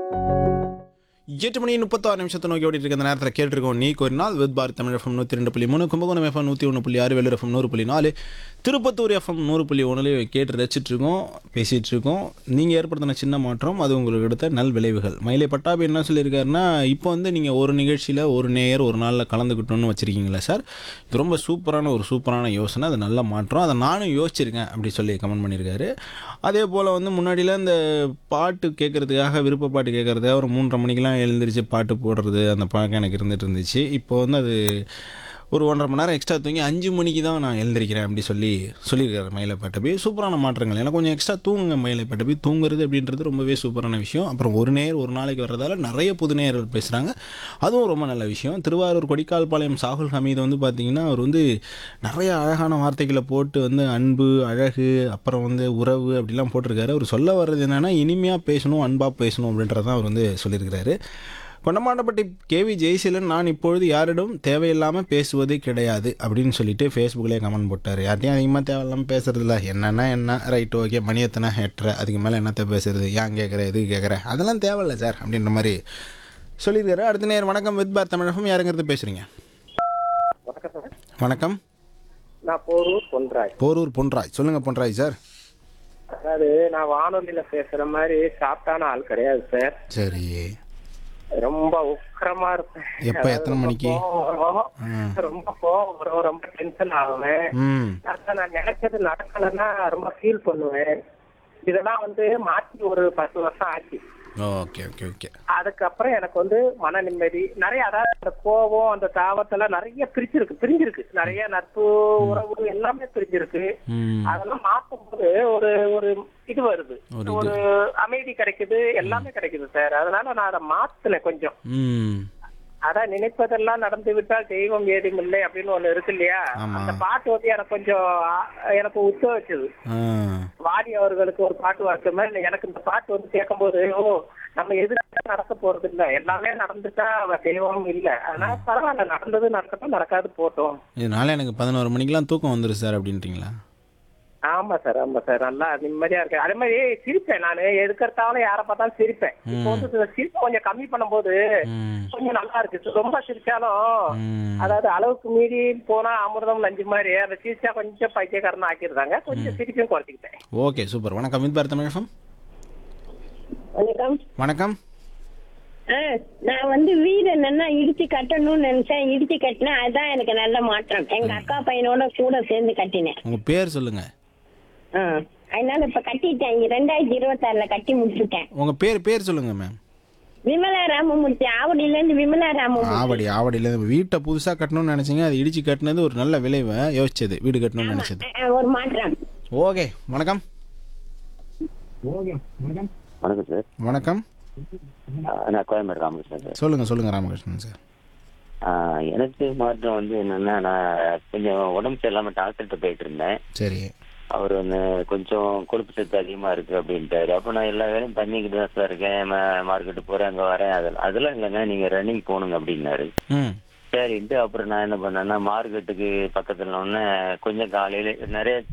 எட்டு மணி முப்பத்தாறு நிமிஷத்தை நோக்கி ஓடிட்டு இருக்க இந்த நேரத்தில் கேட்டிருக்கோம் நீ ஒரு நாள் வித் பாரத் தமிழ் எஃப்எம் நூற்றி ரெண்டு புள்ளி மூணு கும்பகோணம் எஃப்எம் நூற்றி ஒன்று புள்ளி ஆறு வேலூர் எஃப்எம் நூறு புள்ளி நாலு திருப்பத்தூர் எஃப்எம் நூறு புள்ளி ஒன்றுலேயே கேட்டு ரசிச்சிட்டு இருக்கோம் பேசிகிட்டு இருக்கோம் நீங்கள் ஏற்படுத்தின சின்ன மாற்றம் அது உங்களுக்கு எடுத்த நல் விளைவுகள் மயிலை பட்டாபி என்ன சொல்லியிருக்காருன்னா இப்போ வந்து நீங்கள் ஒரு நிகழ்ச்சியில் ஒரு நேயர் ஒரு நாளில் கலந்துக்கிட்டோன்னு வச்சுருக்கீங்களா சார் இது ரொம்ப சூப்பரான ஒரு சூப்பரான யோசனை அது நல்ல மாற்றம் அதை நானும் யோசிச்சிருக்கேன் அப்படி சொல்லி கமெண்ட் பண்ணியிருக்காரு அதே போல் வந்து முன்னாடியில் இந்த பாட்டு கேட்குறதுக்காக விருப்ப பாட்டு கேட்குறதுக்காக ஒரு மூன்றரை மணிக்கெலாம் எழுந்திரிச்சு பாட்டு போடுறது அந்த பழக்கம் எனக்கு இருந்துகிட்டு இருந்துச்சு இப்போ வந்து அது ஒரு ஒன்றரை மணி நேரம் எக்ஸ்ட்ரா தூங்கி அஞ்சு மணிக்கு தான் நான் எழுந்திரிக்கிறேன் அப்படி சொல்லி சொல்லியிருக்காரு மயிலை பட்டபி சூப்பரான மாற்றங்கள் எனக்கு கொஞ்சம் எக்ஸ்ட்ரா தூங்குங்க மயிலை பட்டபி தூங்குறது அப்படின்றது ரொம்பவே சூப்பரான விஷயம் அப்புறம் ஒரு நேர் ஒரு நாளைக்கு வர்றதால நிறைய புது நேயர்கள் பேசுகிறாங்க அதுவும் ரொம்ப நல்ல விஷயம் திருவாரூர் கொடிக்கால்பாளையம் சாகுல் ஹமீது வந்து பார்த்திங்கன்னா அவர் வந்து நிறைய அழகான வார்த்தைகளை போட்டு வந்து அன்பு அழகு அப்புறம் வந்து உறவு அப்படிலாம் போட்டிருக்காரு அவர் சொல்ல வர்றது என்னென்னா இனிமையாக பேசணும் அன்பாக பேசணும் அப்படின்றதான் அவர் வந்து சொல்லியிருக்கிறாரு கொண்டமாண்டப்பட்டி கேவி ஜெயசீலன் நான் இப்பொழுது யாரிடம் தேவையில்லாமல் பேசுவது கிடையாது அப்படின்னு சொல்லிட்டு ஃபேஸ்புக்கிலே கமெண்ட் போட்டார் யார்ட்டையும் அதிகமாக தேவையில்லாமல் பேசுறதில்ல என்னென்னா என்ன ரைட் ஓகே மணி எத்தனை எட்டரை அதுக்கு மேலே என்னத்த பேசுறது ஏன் கேட்குற எதுக்கு கேட்குற அதெல்லாம் தேவையில்ல சார் அப்படின்ற மாதிரி சொல்லியிருக்காரு அடுத்த நேரம் வணக்கம் வித் பார் தமிழகம் யாருங்கிறது பேசுகிறீங்க வணக்கம் சார் வணக்கம் நான் போரூர் பொன்ராய் போரூர் பொன்ராய் சொல்லுங்கள் பொன்ராய் சார் அதாவது நான் வானொலியில பேசுற மாதிரி சாப்பிட்டான ஆள் கிடையாது சார் சரி ரொம்ப உக்கிரமா இருப்பேன் எப்ப, அதாவது எத்தனை ரொம்ப மணிக்கு? கோவம் வரும். ம். ரொம்ப கோவம் வரும் ரொம்ப டென்ஷன் ஆகுவேன் ம் அதான் நான் நினைச்சது நடக்கலைன்னா ரொம்ப ஃபீல் பண்ணுவேன் இதெல்லாம் வந்து மாற்றி ஒரு பத்து வருஷம் ஆச்சு ஓகே ஓகே ஓகே அதுக்கப்புறம் எனக்கு வந்து மன நிம்மதி நிறைய அதாவது அந்த கோபம் அந்த தாவத்தெல்லாம் நிறைய பிரிச்சிருக்கு பிரிஞ்சிருக்கு நிறைய நட்பு உறவு எல்லாமே பிரிஞ்சிருக்கு ம் அதெல்லாம் மாத்தும் போது ஒரு ஒரு இது வருது ஒரு இது. ஒரு அமைதி கிடைக்குது எல்லாமே கிடைக்குது சார் அதனால நான் அதை மாத்தினேன் கொஞ்சம் ம் அதான் நினைப்பதெல்லாம் நடந்து விட்டால் தெய்வம் ஏதும் இல்லை அப்படின்னு ஒண்ணு இருக்கு இல்லையா ஆமா. அந்த பாட்டு வந்து எனக்கு கொஞ்சம் ஆ, எனக்கு உத்த வச்சது ஆ வாடி அவர்களுக்கு ஒரு பாட்டு வாசிச்ச மாதிரி எனக்கு இந்த பாட்டு வந்து கேட்கும்போது ஓ நம்ம எதிர்க்க நடக்க போறது இல்ல எல்லாமே நடந்துட்டா அவ தெய்வம் இல்ல அதனால பரவாயில்ல நடந்தது நடக்கட்டும் நடக்காது போட்டோம் இதனால எனக்கு பதினோரு மணிக்கெலாம் தூக்கம் வந்துடும் சார் அப்படின்றீங்களா ஆமா சார் ஆமா சார் நல்லா நிம்மதியா இருக்கு அதே மாதிரி சிரிப்பேன் நான் எதுக்கறதாலும் யாரை பார்த்தாலும் சிரிப்பேன் இப்போ வந்து இந்த சிரிப்பை கொஞ்சம் கம்மி பண்ணும்போது ம் கொஞ்சம் நல்லா இருக்கு ரொம்ப சிரிச்சாலும் ம் அதாவது அளவுக்கு மீறி போனா அமிர்தம் நஞ்சு மாதிரி அந்த சிரிச்சா கொஞ்சம் பைத்தியக்காரன் ஆக்கிடுறாங்க கொஞ்சம் சிரிப்பையும் குறைச்சிக்கிட்டேன் ஓகே சூப்பர் வணக்கம் வித் பாரத் தமிழகம் வணக்கம் வணக்கம் ஆ, நான் வந்து வீடு என்னன்னா இடிச்சு கட்டணும்னு நினைச்சேன் இடிச்சு கட்டினேன் அதுதான் எனக்கு நல்ல மாற்றம் எங்க அக்கா பையனோட கூட சேர்ந்து கட்டினேன் உங்கள் பேர் சொல்லுங்கள் ஆ, அதனால இப்ப கட்டிட்டேன் இங்க ரெண்டாயிரத்தி இருபத்தாறுல கட்டி முடிச்சுட்டேன் உங்கள் பேர் பேர் சொல்லுங்கள் மேம் விமலா ராமமூர்த்தி ஆவடியில இருந்து விமலா ராமமூர்த்தி ஆவடி ஆவடியில் வீட்டை புதுசாக கட்டணும்னு நினச்சிங்க அது இடிச்சு கட்டினது ஒரு நல்ல விளைவை யோசிச்சது வீடு கட்டணும்னு நினச்சது ஆ, ஒரு மாற்றம் ஓகே வணக்கம் வணக்கம் சார் வணக்கம் ஆஹ் நான் கோயம்பேடு ராமகிருஷ்ணன் சார் சொல்லுங்கள் சொல்லுங்கள் ராமகிருஷ்ணன் சார் ஆஹ் எனக்கு மாற்றம் வந்து என்னன்னா நான் கொஞ்சம் உடம்பு சரியில்லாம டாக்டர்கிட்ட போயிட்டு இருந்தேன் சரி அவர் வந்து கொஞ்சம் கொழுப்பு சத்து அதிகமா இருக்கு அப்படின்ட்டாரு அப்ப நான் எல்லா வேலையும் பண்ணிக்கிட்டு தான் சார் இருக்கேன் மார்க்கெட்டு போறேன் அங்க வரேன் அதெல்லாம் அதெல்லாம் இல்லைங்க நீங்க ரன்னிங் போகணுங்க அப்படின்னாரு ம் சரின்ட்டு அப்புறம் நான் என்ன பண்ணேன்னா மார்க்கெட்டுக்கு பக்கத்துல ஒன்று கொஞ்சம் காலையில நிறைய